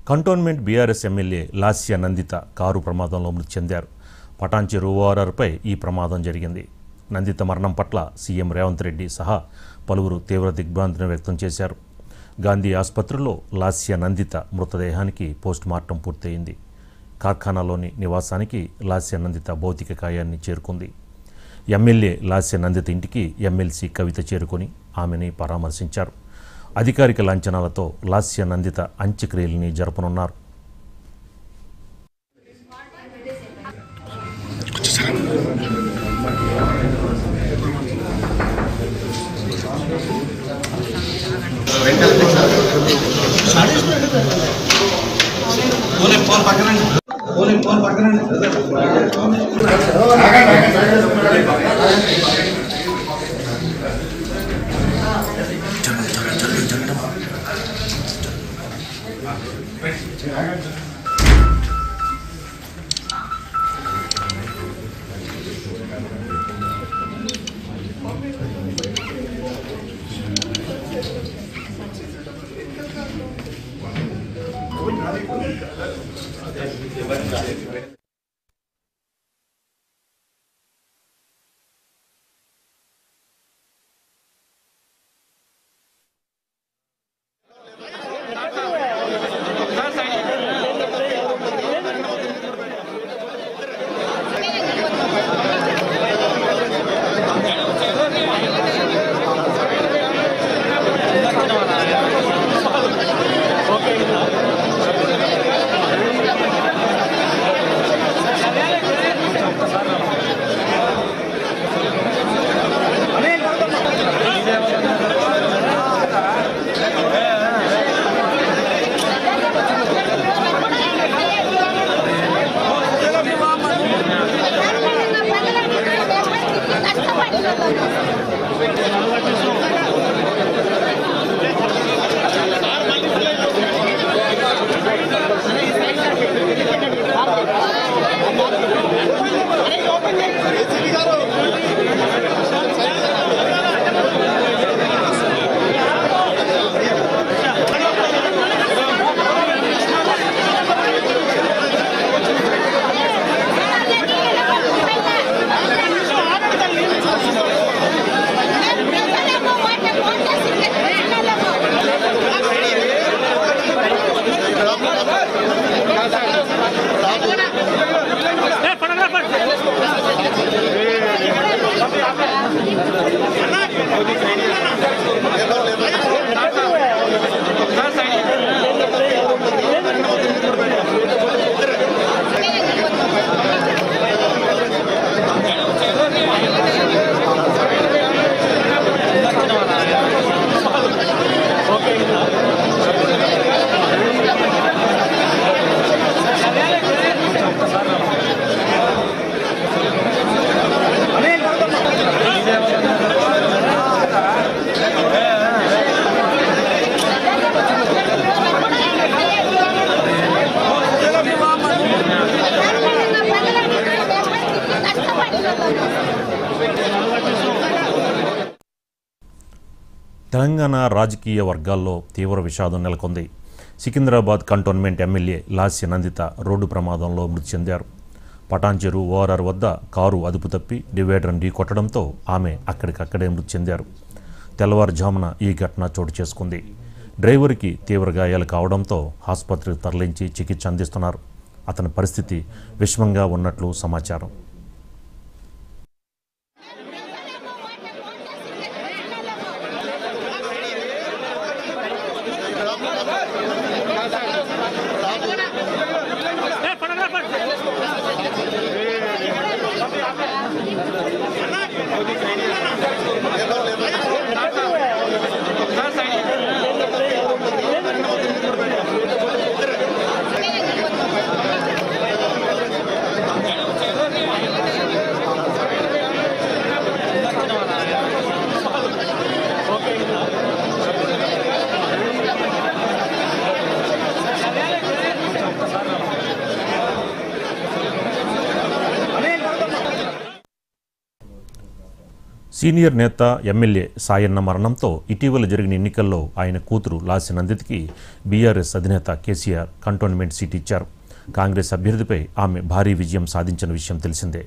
Cantonment BRS MLA Lasya Nanditha car ప్రమాదంలో మృతి చెందారు పటాన్చెరు ఓఆర్ఆర్పై ఈ ప్రమాదం జరిగింది నందిత మరణం పట్ల సీఎం రేవంత్ రెడ్డి సహా పలువురు తీవ్ర దిగ్భ్రాంతిని వ్యక్తం చేశారు గాంధీ ఆసుపత్రిలో లాస్య నందిత మృతదేహానికి పోస్టుమార్టం పూర్తయింది కార్ఖానాలోని నివాసానికి లాస్య నందిత భౌతిక కాయాన్ని చేరుకుంది ఎమ్మెల్యే లాస్య నందిత ఇంటికి ఎమ్మెల్సీ కవిత చేరుకొని ఆమెని పరామర్శించారు అధికారిక లాంఛనాలతో లాస్య నందిత అంత్యక్రియల్ని జరపనున్నారు ఫోన్ ఫోన్ పక్కన ఫోన్ ఫోన్ పక్కన తెలంగాణ రాజకీయ వర్గాల్లో తీవ్ర విషాదం నెలకొంది సికింద్రాబాద్ కంటోన్మెంట్ ఎమ్మెల్యే లాస్య నందిత రోడ్డు ప్రమాదంలో మృతి చెందారు పటాన్చెరు ఓఆర్ఆర్ వద్ద కారు అదుపు తప్పి డివైడర్ని ఢీకొట్టడంతో ఆమె అక్కడికక్కడే మృతి చెందారు తెల్లవారుజామున ఈ ఘటన చోటు చేసుకుంది డ్రైవర్కి తీవ్ర గాయాలు కావడంతో ఆసుపత్రికి తరలించి చికిత్స అందిస్తున్నారు అతని పరిస్థితి విషమంగా ఉన్నట్లు సమాచారం Thank సీనియర్ నేత ఎమ్మెల్యే సాయన్న మరణంతో ఇటీవల జరిగిన ఎన్నికల్లో ఆయన కూతురు లాసి నందితికి బీఆర్ఎస్ అధినేత కేసీఆర్ కంటోన్మెంట్ సీట్ ఇచ్చారు కాంగ్రెస్ అభ్యర్థిపై ఆమె భారీ విజయం సాధించిన విషయం తెలిసిందే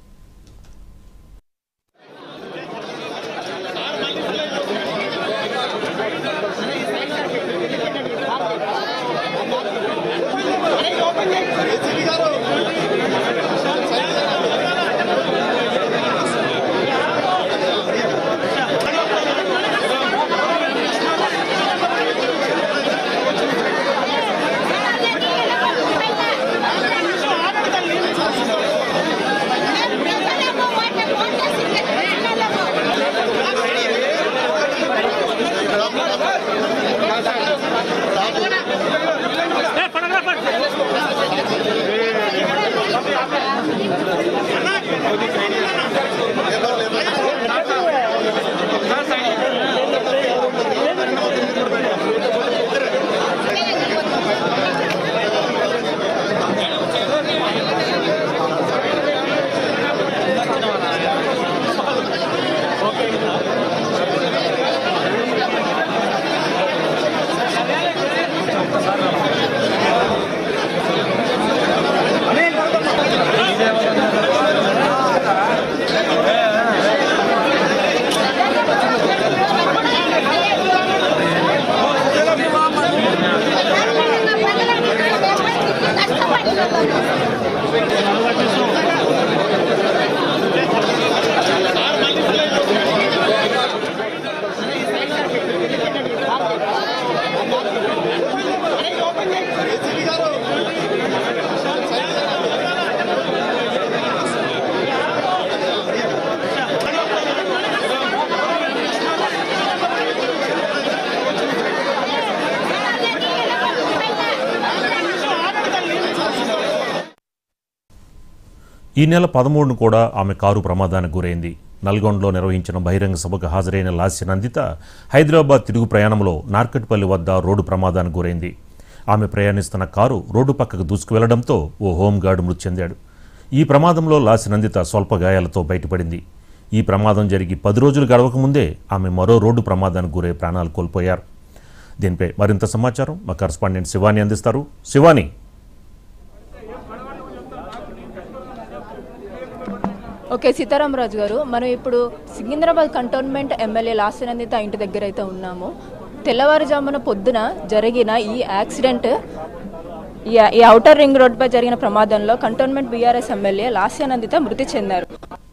ఈ నెల పదమూడును కూడా ఆమె కారు ప్రమాదానికి గురైంది నల్గొండలో నిర్వహించిన బహిరంగ సభకు హాజరైన లాస్య నందిత హైదరాబాద్ తిరుగు ప్రయాణంలో నార్కట్పల్లి వద్ద రోడ్డు ప్రమాదానికి గురైంది ఆమె ప్రయాణిస్తున్న కారు రోడ్డు పక్కకు దూసుకువెళ్లడంతో ఓ హోంగార్డు మృతి చెందాడు ఈ ప్రమాదంలో లాస్య నందిత స్వల్ప గాయాలతో బయటపడింది ఈ ప్రమాదం జరిగి పది రోజులు గడవకముందే ఆమె మరో రోడ్డు ప్రమాదానికి గురై ప్రాణాలు కోల్పోయారు దీనిపై మరింత సమాచారం మా కరస్పాండెంట్ శివాని అందిస్తారు శివాని ఓకే సీతారామరాజు గారు మనం ఇప్పుడు సికింద్రాబాద్ కంటోన్మెంట్ ఎమ్మెల్యే లాస్యనందిత ఇంటి దగ్గర అయితే ఉన్నాము తెల్లవారుజామున పొద్దున జరిగిన ఈ యాక్సిడెంట్ ఈ ఈ ఔటర్ రింగ్ రోడ్డుపై జరిగిన ప్రమాదంలో కంటోన్మెంట్ బీఆర్ఎస్ ఎమ్మెల్యే లాస్యానందిత మృతి చెందారు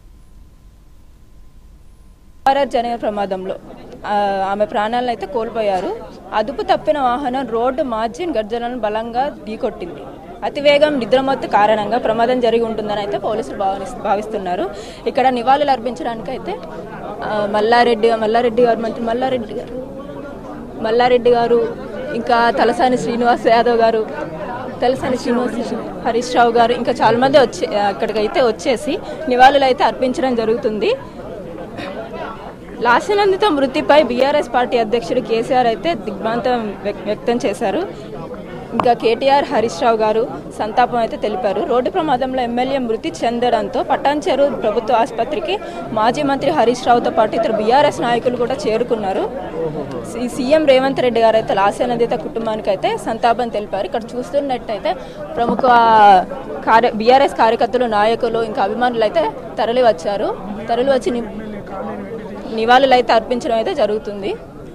భారత్ జరిగిన ప్రమాదంలో ఆ, ఆమె ప్రాణాలను అయితే కోల్పోయారు అదుపు తప్పిన వాహనం రోడ్డు మార్జిన్ గర్జనలను బలంగా ఢీకొట్టింది అతివేగం నిద్రమత్తు కారణంగా ప్రమాదం జరిగి ఉంటుందని అయితే పోలీసులు భావిస్ భావిస్తున్నారు ఇక్కడ నివాళులు అర్పించడానికి అయితే ఆ, మల్లారెడ్డి మల్లారెడ్డి గారు మంత్రి మల్లారెడ్డి గారు మల్లారెడ్డి గారు ఇంకా తలసాని శ్రీనివాస్ యాదవ్ గారు తలసాని శ్రీనివాస్ హరీష్ రావు గారు ఇంకా చాలా మంది వచ్చి అక్కడికి అయితే వచ్చేసి నివాళులు అయితే అర్పించడం జరుగుతుంది లాస్యనందిత మృతిపై బీఆర్ఎస్ పార్టీ అధ్యక్షుడు కేసీఆర్ అయితే దిగ్భ్రాంతం వ్యక్- వ్యక్తం చేశారు ఇంకా కేటీఆర్ హరీష్ రావు గారు సంతాపం అయితే తెలిపారు రోడ్డు ప్రమాదంలో ఎమ్మెల్యే మృతి చెందడంతో పటాన్చెరు ప్రభుత్వ ఆసుపత్రికి మాజీ మంత్రి హరీష్ రావుతో పాటు ఇతర బీఆర్ఎస్ నాయకులు కూడా చేరుకున్నారు సి- సీఎం రేవంత్ రెడ్డి గారు అయితే లాస్యానందిత కుటుంబానికి అయితే సంతాపం తెలిపారు ఇక్కడ చూస్తున్నట్టయితే ప్రముఖ కార్య బీఆర్ఎస్ కార్యకర్తలు నాయకులు ఇంకా అభిమానులు అయితే తరలి వచ్చారు తరలి వచ్చి ని- నివాళులు అయితే అర్పించడం అయితే జరుగుతుంది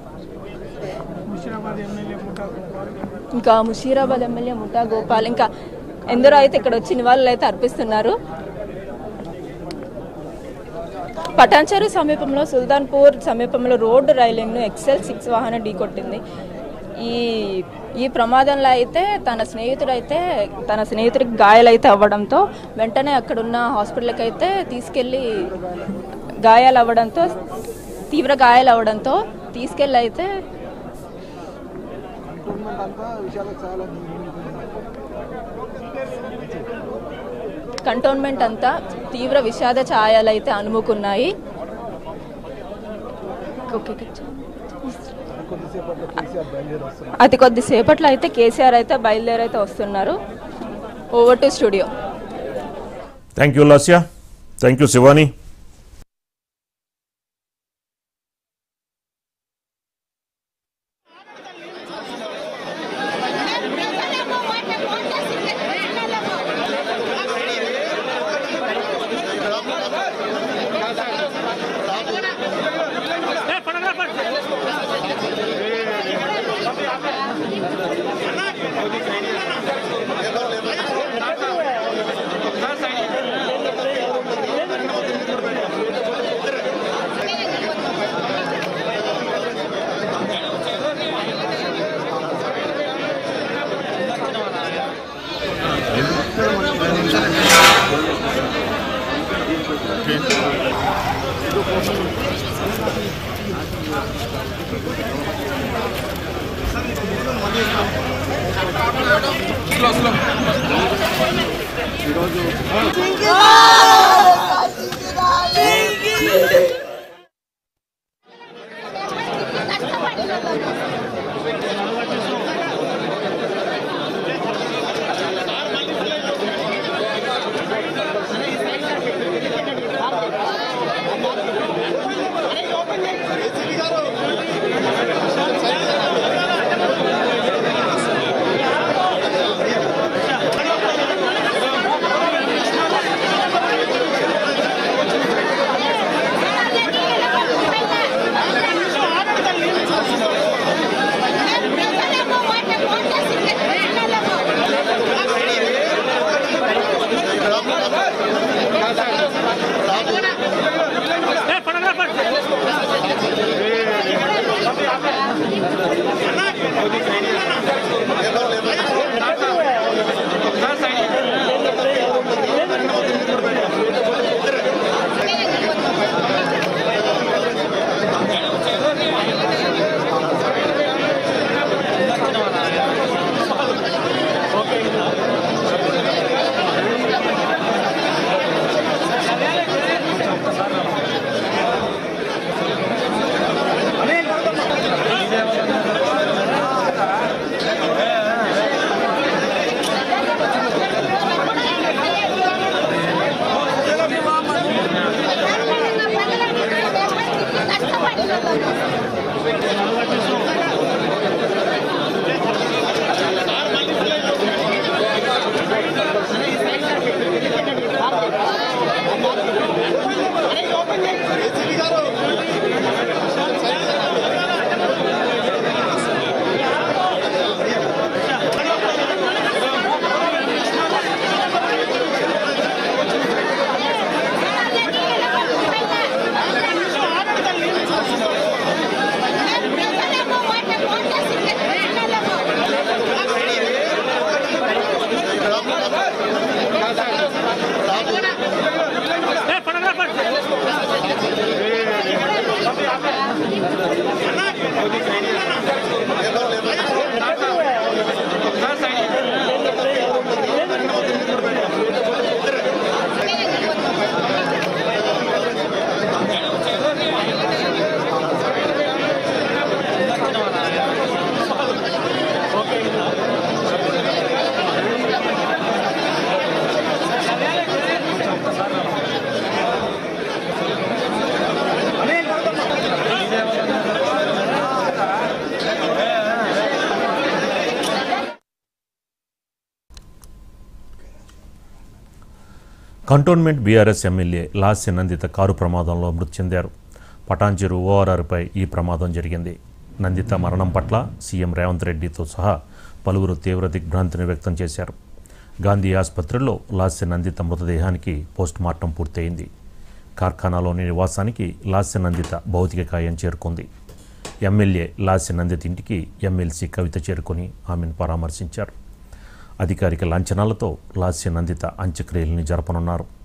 ఇంకా ముషీరాబాద్ ఎమ్మెల్యే ముఠా గోపాల్ ఇంకా ఎందరో అయితే ఇక్కడ వచ్చి నివాళులు అయితే అర్పిస్తున్నారు పటాన్చెరు సమీపంలో సుల్తాన్పూర్ సమీపంలో రోడ్డు రైలింగ్ను ఎక్సెల్ సిక్స్ వాహనం ఢీకొట్టింది ఈ ఈ ప్రమాదంలో అయితే తన స్నేహితుడు అయితే తన స్నేహితుడికి గాయాలైతే అవ్వడంతో వెంటనే అక్కడున్న హాస్పిటల్కి అయితే తీసుకెళ్ళి గాయాలు అవ్వడంతో తీవ్ర గాయాలు అవ్వడంతో తీసుకెళ్ళి అయితే కంటోన్మెంట్ అంతా తీవ్ర విషాద ఛాయలు అయితే అనుముకున్నాయి ఓకే, ఓకే. అతి కొద్ది సేపట్లో అయితే కేసీఆర్ అయితే బయలుదేరి అయితే వస్తున్నారు over to studio thank you Lasya thank you Shivani cantonment BRS MLA Lasya Nanditha car ప్రమాదంలో మృతి చెందారు పటాన్చెరు ఓఆర్ఆర్పై ఈ ప్రమాదం జరిగింది నందిత మరణం పట్ల సీఎం రేవంత్ రెడ్డితో సహా పలువురు తీవ్ర దిగ్భ్రాంతిని వ్యక్తం చేశారు గాంధీ ఆసుపత్రిలో లాస్య నందిత మృతదేహానికి పోస్టుమార్టం పూర్తయింది కార్ఖానాలోని నివాసానికి లాస్య నందిత భౌతిక కాయం చేరుకుంది ఎమ్మెల్యే లాస్య నందిత ఇంటికి ఎమ్మెల్సీ కవిత చేరుకొని ఆమెను పరామర్శించారు అధికారిక లాంఛనాలతో లాస్య నందిత అంత్యక్రియల్ని జరపనున్నారు